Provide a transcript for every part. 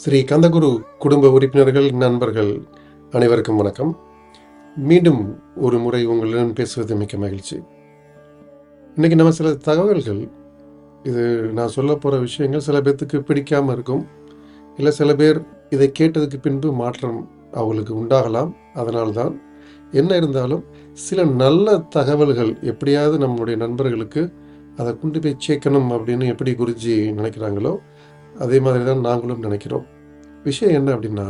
ஸ்ரீ கந்தகுரு குடும்ப உறுப்பினர்கள் நண்பர்கள் அனைவருக்கும் வணக்கம் மீண்டும் ஒரு முறை உங்களுடன் பேசுவது மிக்க மகிழ்ச்சி இன்னைக்கு நம்ம சில தகவல்கள் இது நான் சொல்ல போகிற விஷயங்கள் சில பேர்த்துக்கு பிடிக்காம இருக்கும் இல்லை சில பேர் இதை கேட்டதுக்கு பின்பு மாற்றம் அவங்களுக்கு உண்டாகலாம் அதனால்தான் என்ன இருந்தாலும் சில நல்ல தகவல்கள் எப்படியாவது நம்மளுடைய நண்பர்களுக்கு அதை கொண்டு போய் சேர்க்கணும் அப்படின்னு எப்படி குருஜி நினைக்கிறாங்களோ அதே மாதிரி தான் நாங்களும் நினைக்கிறோம் விஷயம் என்ன அப்படின்னா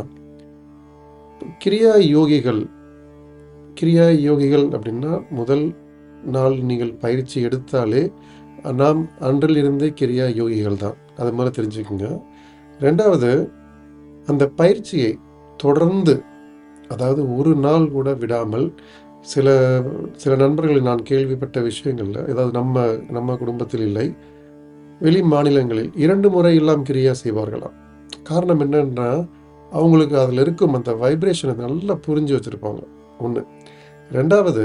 கிரியா யோகிகள் கிரியா யோகிகள் அப்படின்னா முதல் நாள் நீங்கள் பயிற்சி எடுத்தாலே நாம் அன்றிலிருந்தே கிரியா யோகிகள் தான் அது மாதிரி தெரிஞ்சுக்கோங்க ரெண்டாவது அந்த பயிற்சியை தொடர்ந்து அதாவது ஒரு நாள் கூட விடாமல் சில சில நண்பர்களை நான் கேள்விப்பட்ட விஷயங்கள்ல ஏதாவது நம்ம நம்ம குடும்பத்தில் இல்லை வெளி மாநிலங்களில் இரண்டு முறை எல்லாம் கிரியா செய்வார்களாம் காரணம் என்னன்னா அவங்களுக்கு அதில் இருக்கும் அந்த வைப்ரேஷனை நல்லா புரிஞ்சு வச்சுருப்பாங்க ஒன்று ரெண்டாவது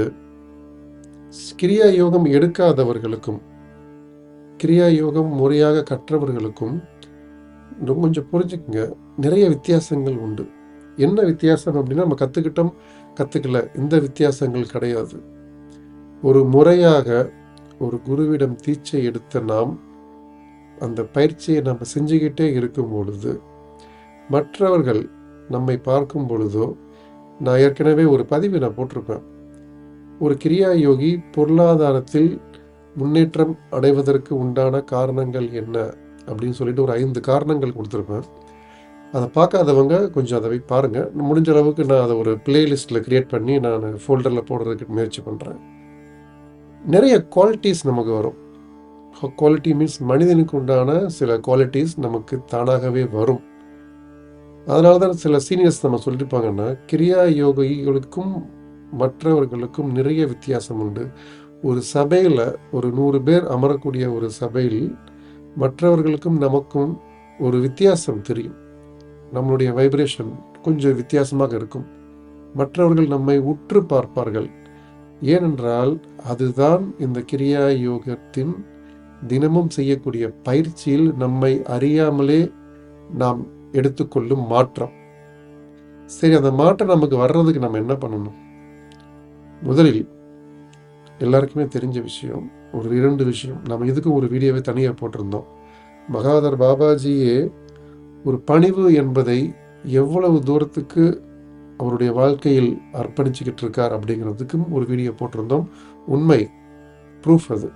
கிரியா யோகம் எடுக்காதவர்களுக்கும் கிரியா யோகம் முறையாக கற்றவர்களுக்கும் இன்னும் கொஞ்சம் புரிஞ்சுக்குங்க நிறைய வித்தியாசங்கள் உண்டு என்ன வித்தியாசம் அப்படின்னா நம்ம கற்றுக்கிட்டோம் கற்றுக்கல இந்த வித்தியாசங்கள் கிடையாது ஒரு முறையாக ஒரு குருவிடம் தீட்சை எடுத்த நாம் அந்த பயிற்சியை நம்ம செஞ்சுக்கிட்டே இருக்கும் பொழுது மற்றவர்கள் நம்மை பார்க்கும் பொழுதோ நான் ஏற்கனவே ஒரு பதிவு நான் போட்டிருப்பேன் ஒரு கிரியா யோகி பொருளாதாரத்தில் முன்னேற்றம் அடைவதற்கு உண்டான காரணங்கள் என்ன அப்படின்னு சொல்லிட்டு ஒரு ஐந்து காரணங்கள் கொடுத்துருப்பேன் அதை பார்க்காதவங்க கொஞ்சம் அதை போய் பாருங்கள் முடிஞ்ச அளவுக்கு நான் அதை ஒரு பிளேலிஸ்ட்டில் க்ரியேட் பண்ணி நான் ஃபோல்டரில் போடுறதுக்கு முயற்சி பண்ணுறேன் நிறைய குவாலிட்டிஸ் நமக்கு வரும் குவாலிட்டி மீன்ஸ் மனிதனுக்கு உண்டான சில குவாலிட்டிஸ் நமக்கு தானாகவே வரும் அதனால தான் சில சீனியர்ஸ் நம்ம சொல்லியிருப்பாங்கன்னா கிரியா யோகிகளுக்கும் மற்றவர்களுக்கும் நிறைய வித்தியாசம் உண்டு ஒரு சபையில் ஒரு நூறு பேர் அமரக்கூடிய ஒரு சபையில் மற்றவர்களுக்கும் நமக்கும் ஒரு வித்தியாசம் தெரியும் நம்மளுடைய வைப்ரேஷன் கொஞ்சம் வித்தியாசமாக இருக்கும் மற்றவர்கள் நம்மை உற்று பார்ப்பார்கள் ஏனென்றால் அதுதான் இந்த கிரியா யோகத்தின் தினமும் செய்யக்கூடிய பயிற்சியில் நம்மை அறியாமலே நாம் எடுத்துக்கொள்ளும் மாற்றம் சரி அந்த மாற்றம் நமக்கு வர்றதுக்கு நம்ம என்ன பண்ணணும் முதலில் எல்லாருக்குமே தெரிஞ்ச விஷயம் ஒரு இரண்டு விஷயம் நம்ம இதுக்கும் ஒரு வீடியோவை தனியாக போட்டிருந்தோம் மகாதர் பாபாஜியே ஒரு பணிவு என்பதை எவ்வளவு தூரத்துக்கு அவருடைய வாழ்க்கையில் அர்ப்பணிச்சுக்கிட்டு இருக்கார் அப்படிங்கிறதுக்கும் ஒரு வீடியோ போட்டிருந்தோம் உண்மை ப்ரூஃப் அது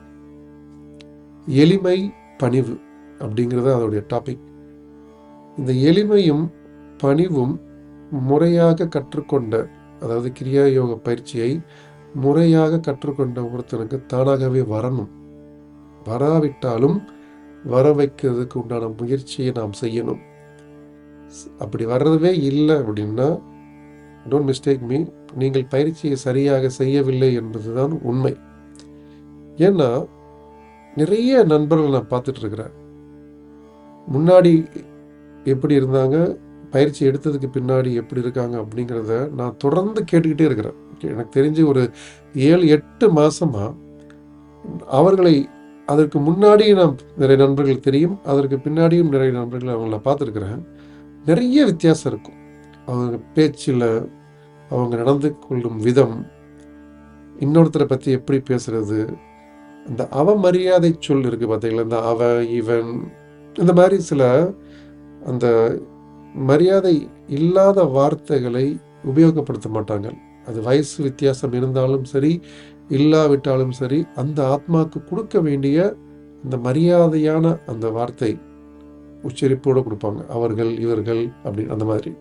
எளிமை பணிவு அப்படிங்கிறது அதோடைய டாபிக் இந்த எளிமையும் பணிவும் முறையாக கற்றுக்கொண்ட அதாவது கிரியா யோக பயிற்சியை முறையாக கற்றுக்கொண்ட ஒருத்தனுக்கு தானாகவே வரணும் வராவிட்டாலும் வர வைக்கிறதுக்கு உண்டான முயற்சியை நாம் செய்யணும் அப்படி வர்றதவே இல்லை அப்படின்னா டோன்ட் மிஸ்டேக் மீ நீங்கள் பயிற்சியை சரியாக செய்யவில்லை என்பதுதான் உண்மை ஏன்னா நிறைய நண்பர்கள் நான் பார்த்துட்டு இருக்கிறேன் முன்னாடி எப்படி இருந்தாங்க பயிற்சி எடுத்ததுக்கு பின்னாடி எப்படி இருக்காங்க அப்படிங்கிறத நான் தொடர்ந்து கேட்டுக்கிட்டே இருக்கிறேன் எனக்கு தெரிஞ்சு ஒரு ஏழு எட்டு மாசமா அவர்களை அதற்கு முன்னாடி நான் நிறைய நண்பர்கள் தெரியும் அதற்கு பின்னாடியும் நிறைய நண்பர்கள் அவங்கள பார்த்துருக்குறேன் நிறைய வித்தியாசம் இருக்கும் அவங்க பேச்சில் அவங்க நடந்து கொள்ளும் விதம் இன்னொருத்தரை பற்றி எப்படி பேசுறது அந்த அவமரியாதை சொல் இருக்கு பார்த்தீங்களா இந்த அவன் இவன் இந்த மாதிரி சில அந்த மரியாதை இல்லாத வார்த்தைகளை உபயோகப்படுத்த மாட்டாங்க அது வயசு வித்தியாசம் இருந்தாலும் சரி இல்லாவிட்டாலும் சரி அந்த ஆத்மாவுக்கு கொடுக்க வேண்டிய அந்த மரியாதையான அந்த வார்த்தை உச்சரிப்போடு கொடுப்பாங்க அவர்கள் இவர்கள் அப்படி அந்த மாதிரி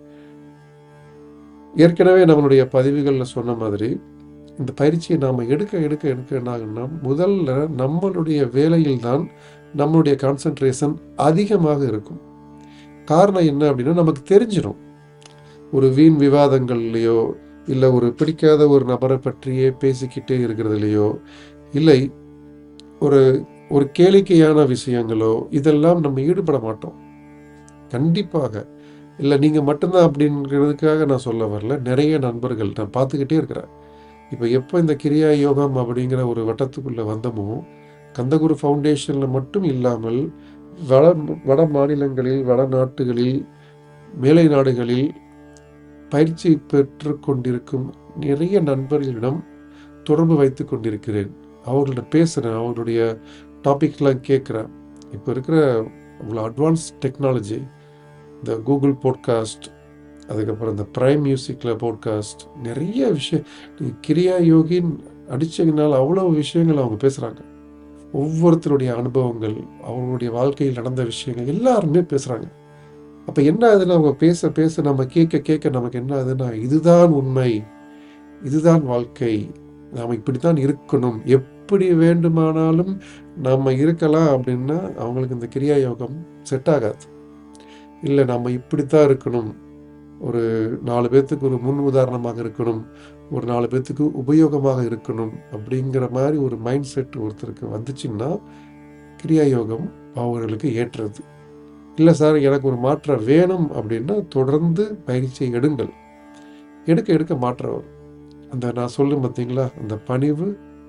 ஏற்கனவே நம்மளுடைய பதிவுகளில் சொன்ன மாதிரி இந்த பயிற்சியை நாம் எடுக்க எடுக்க எடுக்க என்ன ஆகும்னா முதல்ல நம்மளுடைய வேலையில் தான் நம்மளுடைய கான்சன்ட்ரேஷன் அதிகமாக இருக்கும் காரணம் என்ன அப்படின்னா நமக்கு தெரிஞ்சிடும் ஒரு வீண் விவாதங்கள்லையோ இல்லை ஒரு பிடிக்காத ஒரு நபரை பற்றியே பேசிக்கிட்டே இருக்கிறதுலையோ இல்லை ஒரு ஒரு கேளிக்கையான விஷயங்களோ இதெல்லாம் நம்ம ஈடுபட மாட்டோம் கண்டிப்பாக இல்லை நீங்கள் மட்டும்தான் அப்படிங்கிறதுக்காக நான் சொல்ல வரல நிறைய நண்பர்கள் நான் பார்த்துக்கிட்டே இருக்கிறேன் இப்போ எப்போ இந்த கிரியா யோகம் அப்படிங்கிற ஒரு வட்டத்துக்குள்ளே வந்தமோ கந்தகுரு ஃபவுண்டேஷனில் மட்டும் இல்லாமல் வட வட மாநிலங்களில் வட நாட்டுகளில் மேலை நாடுகளில் பயிற்சி பெற்று கொண்டிருக்கும் நிறைய நண்பர்களிடம் தொடர்பு வைத்து கொண்டிருக்கிறேன் அவர்கள்ட்ட பேசுகிறேன் அவர்களுடைய டாபிக்லாம் கேட்குறேன் இப்போ இருக்கிற இவ்வளோ அட்வான்ஸ் டெக்னாலஜி இந்த கூகுள் போட்காஸ்ட் அதுக்கப்புறம் இந்த ப்ரைம் மியூசிக்கில் போட்காஸ்ட் நிறைய விஷயம் நீங்க கிரியா யோகின்னு அடிச்சதுனால அவ்வளோ விஷயங்கள் அவங்க பேசுகிறாங்க ஒவ்வொருத்தருடைய அனுபவங்கள் அவங்களுடைய வாழ்க்கையில் நடந்த விஷயங்கள் எல்லாருமே பேசுகிறாங்க அப்போ என்ன ஆகுதுன்னா அவங்க பேச பேச நம்ம கேட்க கேட்க நமக்கு என்ன ஆகுதுன்னா இதுதான் உண்மை இதுதான் வாழ்க்கை நாம் இப்படித்தான் இருக்கணும் எப்படி வேண்டுமானாலும் நம்ம இருக்கலாம் அப்படின்னா அவங்களுக்கு இந்த கிரியா யோகம் செட் ஆகாது இல்லை நம்ம இப்படித்தான் இருக்கணும் ஒரு நாலு பேர்த்துக்கு ஒரு முன் உதாரணமாக இருக்கணும் ஒரு நாலு பேர்த்துக்கு உபயோகமாக இருக்கணும் அப்படிங்கிற மாதிரி ஒரு மைண்ட் செட் ஒருத்தருக்கு வந்துச்சுன்னா கிரியா யோகம் அவர்களுக்கு ஏற்றது இல்லை சார் எனக்கு ஒரு மாற்றம் வேணும் அப்படின்னா தொடர்ந்து பயிற்சியை எடுங்கள் எடுக்க எடுக்க மாற்றம் வரும் அந்த நான் சொல்லும் பார்த்தீங்களா அந்த பணிவு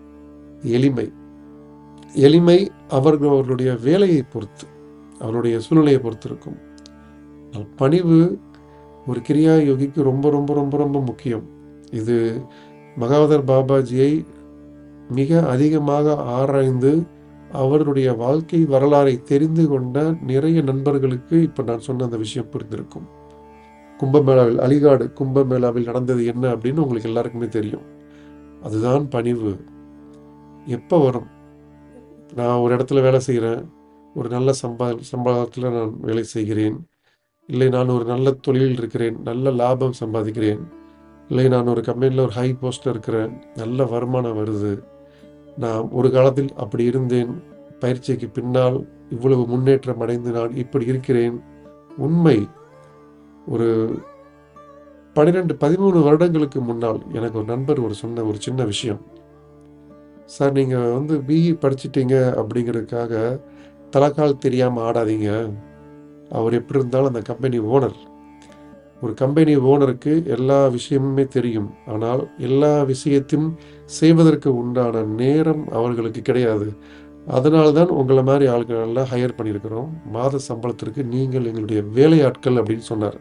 எளிமை எளிமை அவர்கள் அவர்களுடைய வேலையை பொறுத்து அவருடைய சூழ்நிலையை பொறுத்து இருக்கும் ஆனால் பணிவு ஒரு கிரியா யோகிக்கு ரொம்ப ரொம்ப ரொம்ப ரொம்ப முக்கியம் இது மகாவதர் பாபாஜியை மிக அதிகமாக ஆராய்ந்து அவருடைய வாழ்க்கை வரலாறை தெரிந்து கொண்ட நிறைய நண்பர்களுக்கு இப்போ நான் சொன்ன அந்த விஷயம் புரிந்திருக்கும் கும்பமேளாவில் அலிகாடு கும்பமேளாவில் நடந்தது என்ன அப்படின்னு உங்களுக்கு எல்லாருக்குமே தெரியும் அதுதான் பணிவு எப்போ வரும் நான் ஒரு இடத்துல வேலை செய்கிறேன் ஒரு நல்ல சம்பா சம்பளத்தில் நான் வேலை செய்கிறேன் இல்லை நான் ஒரு நல்ல தொழிலில் இருக்கிறேன் நல்ல லாபம் சம்பாதிக்கிறேன் இல்லை நான் ஒரு கம்பெனியில் ஒரு ஹை போஸ்ட்டில் இருக்கிறேன் நல்ல வருமானம் வருது நான் ஒரு காலத்தில் அப்படி இருந்தேன் பயிற்சிக்கு பின்னால் இவ்வளவு முன்னேற்றம் அடைந்து நான் இப்படி இருக்கிறேன் உண்மை ஒரு பன்னிரெண்டு பதிமூணு வருடங்களுக்கு முன்னால் எனக்கு ஒரு நண்பர் ஒரு சொன்ன ஒரு சின்ன விஷயம் சார் நீங்கள் வந்து பிஇ படிச்சிட்டீங்க அப்படிங்கிறதுக்காக தலைக்கால் தெரியாமல் ஆடாதீங்க அவர் எப்படி இருந்தாலும் அந்த கம்பெனி ஓனர் ஒரு கம்பெனி ஓனருக்கு எல்லா விஷயமுமே தெரியும் ஆனால் எல்லா விஷயத்தையும் செய்வதற்கு உண்டான நேரம் அவர்களுக்கு கிடையாது அதனால்தான் உங்களை மாதிரி ஆட்கள் எல்லாம் ஹையர் பண்ணியிருக்கிறோம் மாத சம்பளத்திற்கு நீங்கள் எங்களுடைய வேலையாட்கள் அப்படின்னு சொன்னார்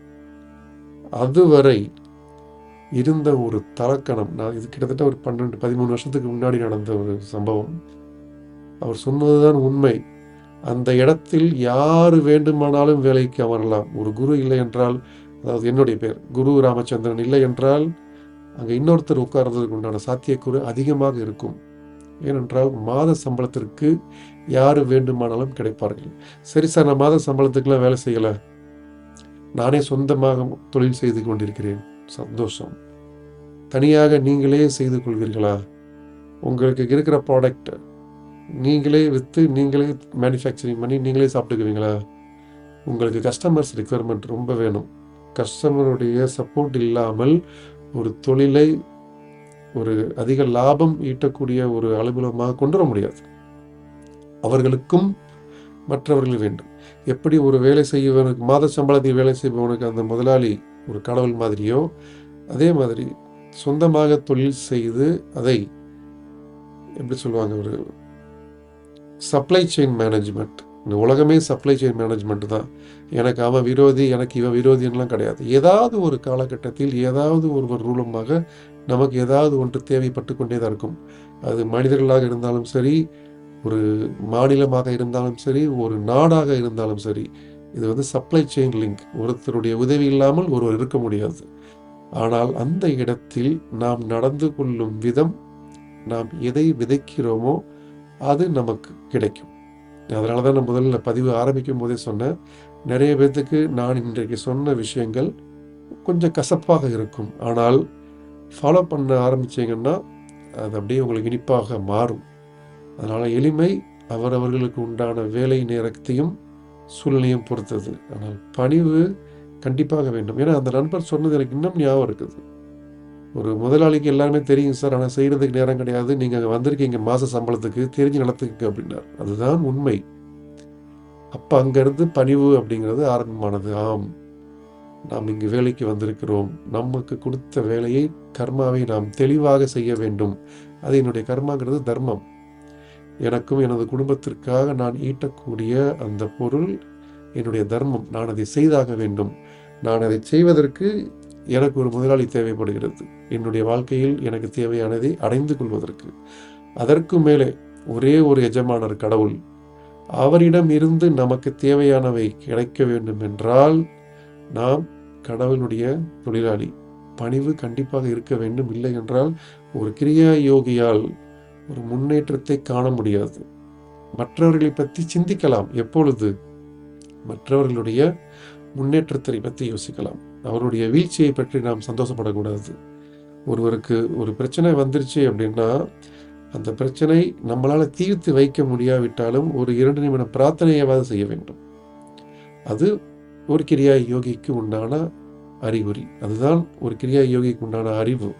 அதுவரை இருந்த ஒரு தலக்கணம் நான் இது கிட்டத்தட்ட ஒரு பன்னெண்டு பதிமூணு வருஷத்துக்கு முன்னாடி நடந்த ஒரு சம்பவம் அவர் சொன்னதுதான் உண்மை அந்த இடத்தில் யார் வேண்டுமானாலும் வேலைக்கு அமரலாம் ஒரு குரு இல்லை என்றால் அதாவது என்னுடைய பேர் குரு ராமச்சந்திரன் இல்லை என்றால் அங்கே இன்னொருத்தர் உட்கார்றதுக்கு உண்டான சாத்தியக்கூறு அதிகமாக இருக்கும் ஏனென்றால் மாத சம்பளத்திற்கு யார் வேண்டுமானாலும் கிடைப்பார்கள் சரி சார் நான் மாத சம்பளத்துக்குலாம் வேலை செய்யலை நானே சொந்தமாக தொழில் செய்து கொண்டிருக்கிறேன் சந்தோஷம் தனியாக நீங்களே செய்து கொள்வீர்களா உங்களுக்கு இருக்கிற ப்ராடக்ட் நீங்களே விற்று நீங்களே மேனுஃபேக்சரிங் பண்ணி நீங்களே சாப்பிட்டுக்குவீங்களா உங்களுக்கு கஸ்டமர்ஸ் ரிக்குவயர்மெண்ட் ரொம்ப வேணும் கஸ்டமருடைய சப்போர்ட் இல்லாமல் ஒரு தொழிலை ஒரு அதிக லாபம் ஈட்டக்கூடிய ஒரு அலுவலகமாக கொண்டு வர முடியாது அவர்களுக்கும் மற்றவர்கள் வேண்டும் எப்படி ஒரு வேலை செய்வனுக்கு மாத சம்பளத்தில் வேலை செய்பவனுக்கு அந்த முதலாளி ஒரு கடவுள் மாதிரியோ அதே மாதிரி சொந்தமாக தொழில் செய்து அதை எப்படி சொல்லுவாங்க ஒரு சப்ளை செயின் மேனேஜ்மெண்ட் இந்த உலகமே சப்ளை செயின் மேனேஜ்மெண்ட் தான் எனக்கு அவன் விரோதி எனக்கு இவன் விரோதின்லாம் கிடையாது ஏதாவது ஒரு காலகட்டத்தில் ஏதாவது ஒருவர் மூலமாக நமக்கு ஏதாவது ஒன்று தேவைப்பட்டு கொண்டே தான் இருக்கும் அது மனிதர்களாக இருந்தாலும் சரி ஒரு மாநிலமாக இருந்தாலும் சரி ஒரு நாடாக இருந்தாலும் சரி இது வந்து சப்ளை செயின் லிங்க் ஒருத்தருடைய உதவி இல்லாமல் ஒருவர் இருக்க முடியாது ஆனால் அந்த இடத்தில் நாம் நடந்து கொள்ளும் விதம் நாம் எதை விதைக்கிறோமோ அது நமக்கு கிடைக்கும் அதனால தான் நான் முதல்ல பதிவு ஆரம்பிக்கும் போதே சொன்னேன் நிறைய பேர்த்துக்கு நான் இன்றைக்கு சொன்ன விஷயங்கள் கொஞ்சம் கசப்பாக இருக்கும் ஆனால் ஃபாலோ பண்ண ஆரம்பிச்சீங்கன்னா அது அப்படியே உங்களுக்கு இனிப்பாக மாறும் அதனால் எளிமை அவரவர்களுக்கு உண்டான வேலை நேரத்தையும் சூழ்நிலையும் பொறுத்தது ஆனால் பணிவு கண்டிப்பாக வேண்டும் ஏன்னா அந்த நண்பர் சொன்னது எனக்கு இன்னும் ஞாபகம் இருக்குது ஒரு முதலாளிக்கு எல்லாருமே தெரியும் சார் ஆனால் செய்கிறதுக்கு நேரம் கிடையாது நீங்கள் அங்கே வந்திருக்கீங்க மாத சம்பளத்துக்கு தெரிஞ்சு நடத்துக்கு அப்படின்னார் அதுதான் உண்மை அப்போ அங்கேருந்து பணிவு அப்படிங்கிறது ஆரம்பமானது ஆம் நாம் இங்கு வேலைக்கு வந்திருக்கிறோம் நமக்கு கொடுத்த வேலையை கர்மாவை நாம் தெளிவாக செய்ய வேண்டும் அது என்னுடைய கர்மாங்கிறது தர்மம் எனக்கும் எனது குடும்பத்திற்காக நான் ஈட்டக்கூடிய அந்த பொருள் என்னுடைய தர்மம் நான் அதை செய்தாக வேண்டும் நான் அதை செய்வதற்கு எனக்கு ஒரு முதலாளி தேவைப்படுகிறது என்னுடைய வாழ்க்கையில் எனக்கு தேவையானதை அடைந்து கொள்வதற்கு அதற்கு மேலே ஒரே ஒரு எஜமானர் கடவுள் அவரிடம் இருந்து நமக்கு தேவையானவை கிடைக்க வேண்டும் என்றால் நாம் கடவுளுடைய தொழிலாளி பணிவு கண்டிப்பாக இருக்க வேண்டும் இல்லை என்றால் ஒரு கிரியா யோகியால் ஒரு முன்னேற்றத்தை காண முடியாது மற்றவர்களை பற்றி சிந்திக்கலாம் எப்பொழுது மற்றவர்களுடைய முன்னேற்றத்தை பற்றி யோசிக்கலாம் அவருடைய வீழ்ச்சியை பற்றி நாம் சந்தோஷப்படக்கூடாது ஒருவருக்கு ஒரு பிரச்சனை வந்துருச்சு அப்படின்னா அந்த பிரச்சனை நம்மளால் தீர்த்து வைக்க முடியாவிட்டாலும் ஒரு இரண்டு நிமிட பிரார்த்தனையாவது செய்ய வேண்டும் அது ஒரு கிரியா யோகிக்கு உண்டான அறிகுறி அதுதான் ஒரு கிரியா யோகிக்கு உண்டான அறிவு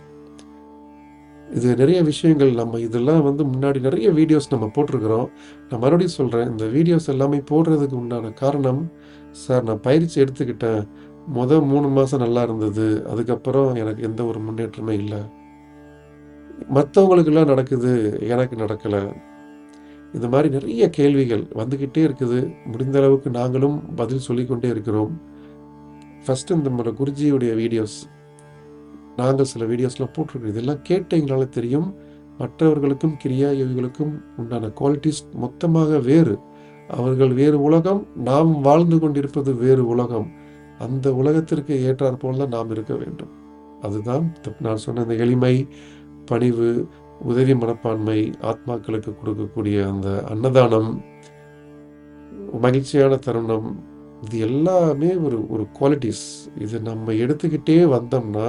இது நிறைய விஷயங்கள் நம்ம இதெல்லாம் வந்து முன்னாடி நிறைய வீடியோஸ் நம்ம போட்டிருக்கிறோம் நான் மறுபடியும் சொல்கிறேன் இந்த வீடியோஸ் எல்லாமே போடுறதுக்கு உண்டான காரணம் சார் நான் பயிற்சி எடுத்துக்கிட்டேன் மொதல் மூணு மாதம் நல்லா இருந்தது அதுக்கப்புறம் எனக்கு எந்த ஒரு முன்னேற்றமே இல்லை மற்றவங்களுக்கெல்லாம் நடக்குது எனக்கு நடக்கலை இந்த மாதிரி நிறைய கேள்விகள் வந்துக்கிட்டே இருக்குது முடிந்த அளவுக்கு நாங்களும் பதில் சொல்லிக்கொண்டே இருக்கிறோம் ஃபஸ்ட்டு இந்த நம்ம குருஜியுடைய வீடியோஸ் நாங்கள் சில வீடியோஸ்லாம் போட்டிருக்கோம் இதெல்லாம் கேட்டீங்களால தெரியும் மற்றவர்களுக்கும் கிரியா யோகிகளுக்கும் உண்டான குவாலிட்டிஸ் மொத்தமாக வேறு அவர்கள் வேறு உலகம் நாம் வாழ்ந்து கொண்டிருப்பது வேறு உலகம் அந்த உலகத்திற்கு ஏற்றாற் போல் தான் நாம் இருக்க வேண்டும் அதுதான் நான் சொன்ன இந்த எளிமை பணிவு உதவி மனப்பான்மை ஆத்மாக்களுக்கு கொடுக்கக்கூடிய அந்த அன்னதானம் மகிழ்ச்சியான தருணம் இது எல்லாமே ஒரு ஒரு குவாலிட்டிஸ் இது நம்ம எடுத்துக்கிட்டே வந்தோம்னா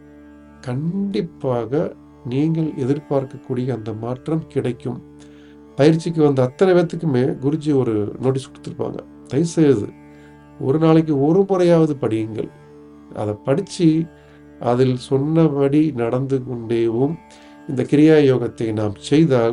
கண்டிப்பாக நீங்கள் எதிர்பார்க்கக்கூடிய அந்த மாற்றம் கிடைக்கும் பயிற்சிக்கு வந்த அத்தனை பேர்த்துக்குமே குருஜி ஒரு நோட்டீஸ் கொடுத்துருப்பாங்க தயவுசெய்து ஒரு நாளைக்கு ஒரு முறையாவது படியுங்கள் அதை படித்து அதில் சொன்னபடி நடந்து கொண்டேவும் இந்த கிரியா யோகத்தை நாம் செய்தால்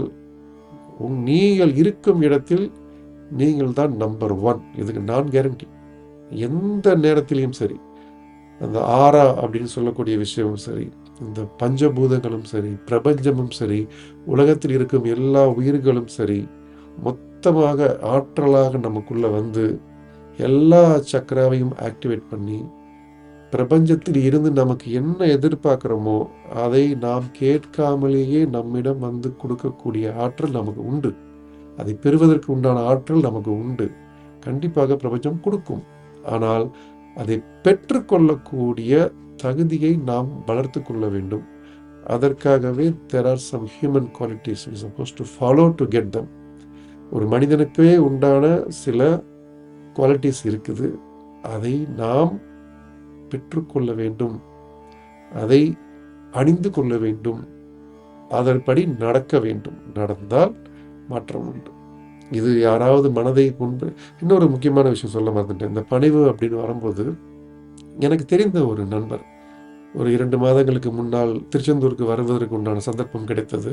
நீங்கள் இருக்கும் இடத்தில் நீங்கள் தான் நம்பர் ஒன் இதுக்கு நான் கேரண்டி எந்த நேரத்திலையும் சரி அந்த ஆரா அப்படின்னு சொல்லக்கூடிய விஷயமும் சரி இந்த பஞ்சபூதங்களும் சரி பிரபஞ்சமும் சரி உலகத்தில் இருக்கும் எல்லா உயிர்களும் சரி மொத்தமாக ஆற்றலாக நமக்குள்ள வந்து எல்லா சக்கராவையும் ஆக்டிவேட் பண்ணி பிரபஞ்சத்தில் இருந்து நமக்கு என்ன எதிர்பார்க்குறோமோ அதை நாம் கேட்காமலேயே நம்மிடம் வந்து கொடுக்கக்கூடிய ஆற்றல் நமக்கு உண்டு அதை பெறுவதற்கு உண்டான ஆற்றல் நமக்கு உண்டு கண்டிப்பாக பிரபஞ்சம் கொடுக்கும் ஆனால் அதை பெற்றுக்கொள்ளக்கூடிய தகுதியை நாம் வளர்த்து கொள்ள வேண்டும் அதற்காகவே there are some human qualities we suppose to follow to get them ஒரு மனிதனுக்கே உண்டான சில குவாலிட்டிஸ் இருக்குது அதை நாம் பெற்றுக்கொள்ள வேண்டும் அதை அணிந்து கொள்ள வேண்டும் அதன்படி நடக்க வேண்டும் நடந்தால் மாற்றம் உண்டு இது யாராவது மனதை கொண்டு இன்னொரு முக்கியமான விஷயம் சொல்ல மறந்துட்டேன் இந்த பணிவு அப்படின்னு வரும்போது எனக்கு தெரிந்த ஒரு நண்பர் ஒரு இரண்டு மாதங்களுக்கு முன்னால் திருச்செந்தூருக்கு வருவதற்கு உண்டான சந்தர்ப்பம் கிடைத்தது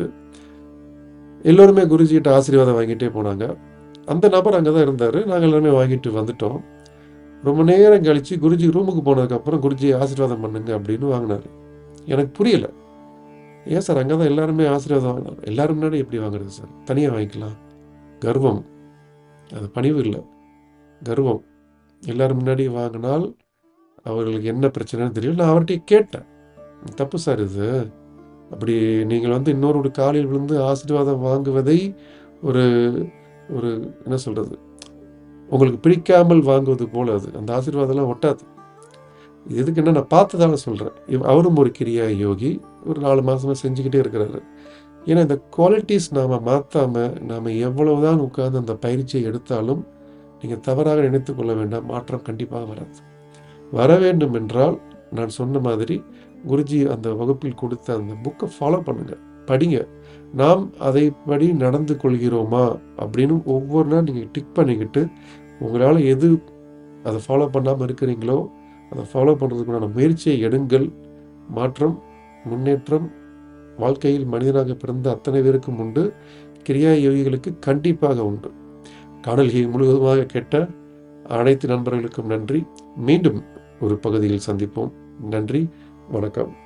எல்லோருமே குருஜிகிட்ட ஆசீர்வாதம் வாங்கிட்டே போனாங்க அந்த நபர் அங்கே தான் இருந்தார் நாங்கள் எல்லாருமே வாங்கிட்டு வந்துட்டோம் ரொம்ப நேரம் கழித்து குருஜி ரூமுக்கு போனதுக்கப்புறம் குருஜி ஆசீர்வாதம் பண்ணுங்க அப்படின்னு வாங்கினார் எனக்கு புரியல ஏன் சார் அங்கே தான் எல்லாருமே ஆசீர்வாதம் வாங்கினார் எல்லாரும் முன்னாடி எப்படி வாங்குறது சார் தனியாக வாங்கிக்கலாம் கர்வம் அது பணிவு இல்லை கர்வம் எல்லாரும் முன்னாடி வாங்கினால் அவர்களுக்கு என்ன பிரச்சனைன்னு தெரியல நான் அவர்கிட்ட கேட்டேன் தப்பு சார் இது அப்படி நீங்கள் வந்து இன்னொரு காலில் விழுந்து ஆசீர்வாதம் வாங்குவதை ஒரு ஒரு என்ன சொல்கிறது உங்களுக்கு பிடிக்காமல் வாங்குவது போல அது அந்த ஆசீர்வாதம்லாம் ஒட்டாது இது எதுக்கு என்ன நான் பார்த்ததால சொல்கிறேன் அவரும் ஒரு கிரியா யோகி ஒரு நாலு மாதமாக செஞ்சுக்கிட்டே இருக்கிறாரு ஏன்னா இந்த குவாலிட்டிஸ் நாம் மாற்றாமல் நாம் எவ்வளவுதான் உட்கார்ந்து அந்த பயிற்சியை எடுத்தாலும் நீங்கள் தவறாக நினைத்து கொள்ள வேண்டாம் மாற்றம் கண்டிப்பாக வராது வர வேண்டும் என்றால் நான் சொன்ன மாதிரி குருஜி அந்த வகுப்பில் கொடுத்த அந்த புக்கை ஃபாலோ பண்ணுங்க படிங்க நாம் அதை படி நடந்து கொள்கிறோமா அப்படின்னு ஒவ்வொரு நாள் நீங்கள் டிக் பண்ணிக்கிட்டு உங்களால் எது அதை ஃபாலோ பண்ணாமல் இருக்கிறீங்களோ அதை ஃபாலோ பண்ணுறதுக்குண்டான முயற்சியை எடுங்கள் மாற்றம் முன்னேற்றம் வாழ்க்கையில் மனிதனாக பிறந்த அத்தனை பேருக்கும் உண்டு கிரியா யோகிகளுக்கு கண்டிப்பாக உண்டு காணொலியை முழுவதுமாக கேட்ட அனைத்து நண்பர்களுக்கும் நன்றி மீண்டும் ஒரு பகுதியில் சந்திப்போம் நன்றி வணக்கம்